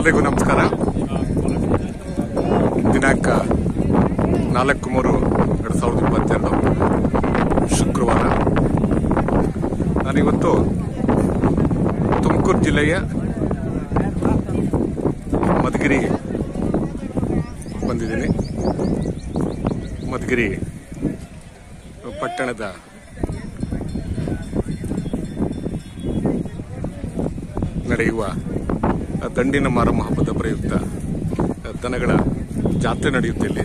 ಎಲ್ರಿಗೂ ನಮಸ್ಕಾರ ದಿನಾಂಕ ನಾಲ್ಕು ಮೂರು ಎರಡು ಸಾವಿರದ ಇಪ್ಪತ್ತೆರಡು ಶುಕ್ರವಾರ ನಾನಿವತ್ತು ತುಮಕೂರು ಜಿಲ್ಲೆಯ ಮಧುಗಿರಿ ಬಂದಿದ್ದೀನಿ ಮಧುಗಿರಿ ಪಟ್ಟಣದ ನಡೆಯುವ ದಂಡಿನ ಮಾರಮ್ಮ ಹಬ್ಬದ ಪ್ರಯುಕ್ತ ದನಗಳ ಜಾತ್ರೆ ನಡೆಯುತ್ತೆ ಇಲ್ಲಿ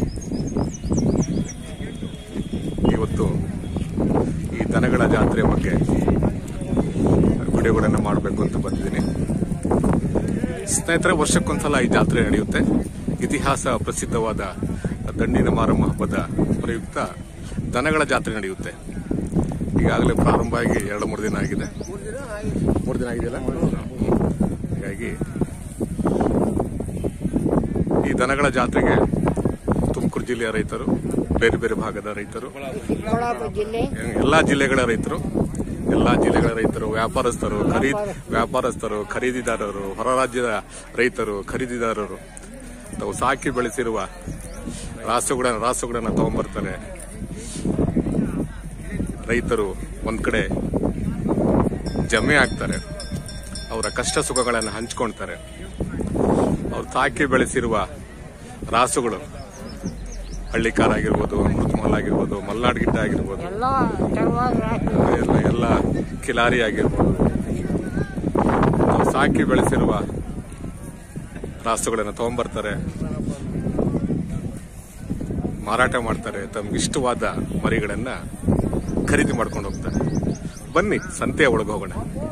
ಇವತ್ತು ಈ ದನಗಳ ಜಾತ್ರೆ ಬಗ್ಗೆ ವಿಡಿಯೋಗಳನ್ನು ಮಾಡಬೇಕು ಅಂತ ಬಂದಿದ್ದೀನಿ ಸ್ನೇಹಿತರೆ ವರ್ಷಕ್ಕೊಂದ್ಸಲ ಈ ಜಾತ್ರೆ ನಡೆಯುತ್ತೆ ಇತಿಹಾಸ ಪ್ರಸಿದ್ಧವಾದ ದಂಡಿನ ಮಾರಮ್ಮ ಹಬ್ಬದ ಪ್ರಯುಕ್ತ ದನಗಳ ಜಾತ್ರೆ ನಡೆಯುತ್ತೆ ಈಗಾಗಲೇ ಪ್ರಾರಂಭ ಆಗಿ ಎರಡು ಮೂರು ದಿನ ಆಗಿದೆ ಮೂರು ದಿನ ಆಗಿದೆಯಲ್ಲ ಹೀಗಾಗಿ ಈ ದನಗಳ ಜಾತ್ರೆಗೆ ತುಮಕೂರು ಜಿಲ್ಲೆಯ ರೈತರು ಬೇರೆ ಬೇರೆ ಭಾಗದ ರೈತರು ಚಿಕ್ಕಬಳ್ಳಾಪುರ ಜಿಲ್ಲೆ ಎಲ್ಲಾ ಜಿಲ್ಲೆಗಳ ರೈತರು ಎಲ್ಲಾ ಜಿಲ್ಲೆಗಳ ರೈತರು ವ್ಯಾಪಾರಸ್ಥರು ಖರೀದ್ ವ್ಯಾಪಾರಸ್ಥರು ಖರೀದಿದಾರರು ಹೊರ ರಾಜ್ಯದ ರೈತರು ಖರೀದಿದಾರರು ತಾವು ಸಾಕಿ ಬೆಳೆಸಿರುವ ರಾಸುಗಳ ರಾಸುಗಳನ್ನ ತಗೊಂಡ್ಬರ್ತಾರೆ ರೈತರು ಒಂದ್ ಕಡೆ ಜಮೆ ಆಗ್ತಾರೆ ಅವರ ಕಷ್ಟ ಸುಖಗಳನ್ನು ಹಂಚ್ಕೊಳ್ತಾರೆ ಅವ್ರು ಸಾಕಿ ಬೆಳೆಸಿರುವ ರಾಸುಗಳು ಹಳ್ಳಿಕಾರ ಆಗಿರ್ಬೋದು ಅಮೃತಮಹಲ್ ಆಗಿರ್ಬೋದು ಮಲ್ನಾಡ್ ಗಿಡ್ಡ ಆಗಿರ್ಬೋದು ಎಲ್ಲ ತರವಾದ ರಾಶಿ ಎಲ್ಲ ಎಲ್ಲ ಕಿಲಾರಿ ಆಗಿರ್ಬೋದು ತಾವು ಸಾಕಿ ಬೆಳೆಸಿರುವ ರಾಸುಗಳನ್ನು ತಗೊಂಡ್ಬರ್ತಾರೆ ಮಾರಾಟ ಮಾಡ್ತಾರೆ ತಮ್ಗೆ ಇಷ್ಟವಾದ ಮರಿಗಳನ್ನ ಖರೀದಿ ಮಾಡ್ಕೊಂಡು ಹೋಗ್ತಾರೆ ಬನ್ನಿ ಸಂತೆಯ ಒಳಗೆ ಹೋಗೋಣ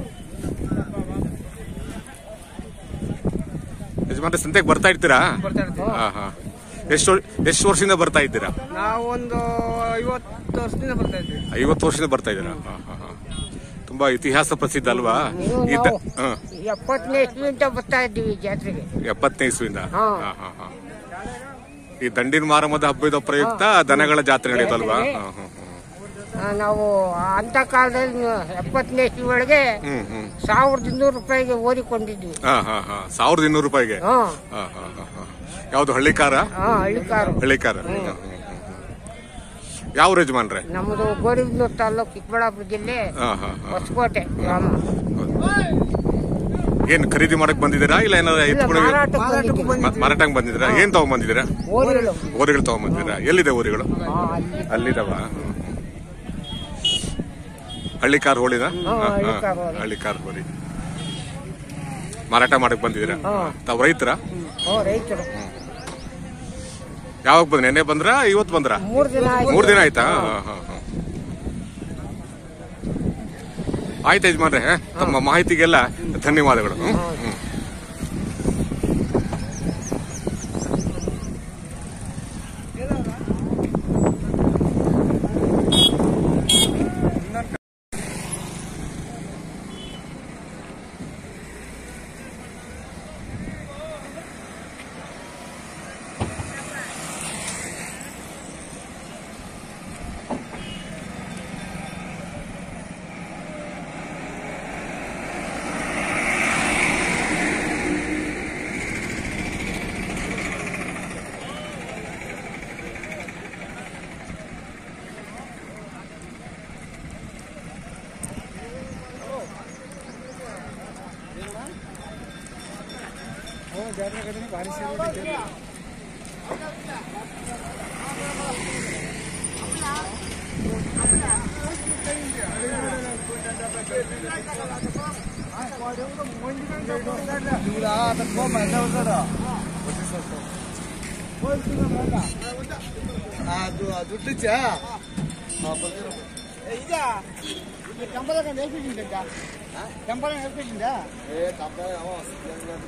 ಯಜಮಾನ್ರೆ ಸಂತೆಗೆ ಬರ್ತಾ ಇರ್ತೀರಾ ಹಾ ಹಾ ಎಷ್ಟು ಎಷ್ಟು ವರ್ಷದಿಂದ ಬರ್ತಾ ಇದ್ದೀರಾ ನಾವು ಒಂದು ಐವತ್ತು ವರ್ಷದಿಂದ ಬರ್ತಾ ಇದ್ವಿ ಐವತ್ತು ವರ್ಷದಿಂದ ಬರ್ತಾ ಇದ್ದೀರಾ ಹಾ, ಹಾ, ಹಾ. ತುಂಬಾ ಇತಿಹಾಸ ಪ್ರಸಿದ್ಧ ಅಲ್ವಾ ಈ ದ- ಹಾ, ಎಪ್ಪತ್ತನೇ ಇಸ್ವಿಂತ ಬರ್ತಾ ಇದ್ದೀವಿ ಈ ಜಾತ್ರೆಗೆ ಎಪ್ಪತ್ತನೇ ಇಸ್ವಿಯಿಂದ ಹಾ. ಹಾ, ಹಾ, ಹಾ. ಈ ದಂಡಿನ ಮಾರಮ್ಮದ ಹಬ್ಬದ ಪ್ರಯುಕ್ತ ದನಗಳ ಜಾತ್ರೆ ನಡೆಯುತ್ತಲ್ವಾ ಹಾ, ಹಾ, ಹಾ. ಆ, ನಾವು ಅಂತ ಕಾಲದಲ್ಲಿ ಎಪ್ಪತ್ತನೇ ಇಸ್ವಿ ಒಳಗೆ ಹ್ಮ್ ಹ್ಮ್ ಸಾವಿರದ ಇನ್ನೂರು ರೂಪಾಯಿಗೆ ಓದಿಕೊಂಡಿದ್ವಿ ಹಾ ಹಾ ಹಾ ಸಾವಿರದ ಇನ್ನೂರು ರೂಪಾಯಿಗೆ ಹಾ ಹಾ, ಹಾ, ಹಾ, ಹಾ. ಯಾವ್ದು ಹಳ್ಳಿಕಾರ ಹಾ ಹಳ್ಳಿಕಾರು ಹಳ್ಳಿಕಾರ ಹ್ಮ್, ಹ್ಮ್, ಹ್ಮ್. ಯಾವ ಯಜಮಾನ್ರೆ ನಮ್ಮದು ಗೋರಿಬಿದೂರು ತಾಲೂಕು ಚಿಕ್ಕಬಳ್ಳಾಪುರ ಜಿಲ್ಲೆ ಹಾ ಹಾ ಹಾ ಹೊಸಕೋಟೆ ಗ್ರಾಮ ಏನ್ ಖರೀದಿ ಮಾಡಕ್ ಬಂದಿದ್ದೀರಾ ಇಲ್ಲ ಏನಾರ ಇಲ್ಲ, ಎತ್ತುಗಳಿಗೆ ಮಾರಾಟಕ್ಕೆ ಬಂದಿದ್ದೀವಿ. ಮಾರಾಟಂಗ್ ಬಂದಿದ್ದೀರಾ ಏನ್ ತಗೊಂಡ್ ಬಂದಿದ್ದೀರಾ ಓರಿಗಳು ಊರುಗಳು ತಗೊಂಬಂದಿದ್ದೀರಾ ಎಲ್ಲಿದೆ ಊರುಗಳು ಹಾ, ಅಲ್ಲಿ ಅಲ್ಲಿದವ ಹಳ್ಳಿ ಕಾರ್ ಹೋಳಿದ ಹಾ, ಹಳ್ಳಿ ಕಾರ್ ಹೋಳಿ. ಹಳ್ಳಿ ಕಾರ್ ಹೋಳಿ ಮಾರಾಟ ಮಾಡಕ್ ಬಂದಿದ್ದೀರಾ ಹಾ. ತಾವ್ ರೈತರ ಹ್ಞೂ ರೈತರು ಯಾವಾಗ ಬಂದ್ರ ನೆನ್ನೆ ಬಂದ್ರ ಇವತ್ತು ಬಂದ್ರ ಮೂರು ದಿನ ಆಯ್ತು. ಮೂರ್ ದಿನ ಆಯ್ತಾ ಹಾ, ಹಾ, ಹಾ. ಆಯ್ತು ಯಜಮಾನ್ರೆ ತಮ್ಮ ಮಾಹಿತಿಗೆಲ್ಲ ಧನ್ಯವಾದಗಳು ಹ್ಮ್, ಹ್ಮ್. ಅದು ದುಡ್ಡು ಚಾ ಟೆಂಪಲ್ ಟೆಂಪಲ್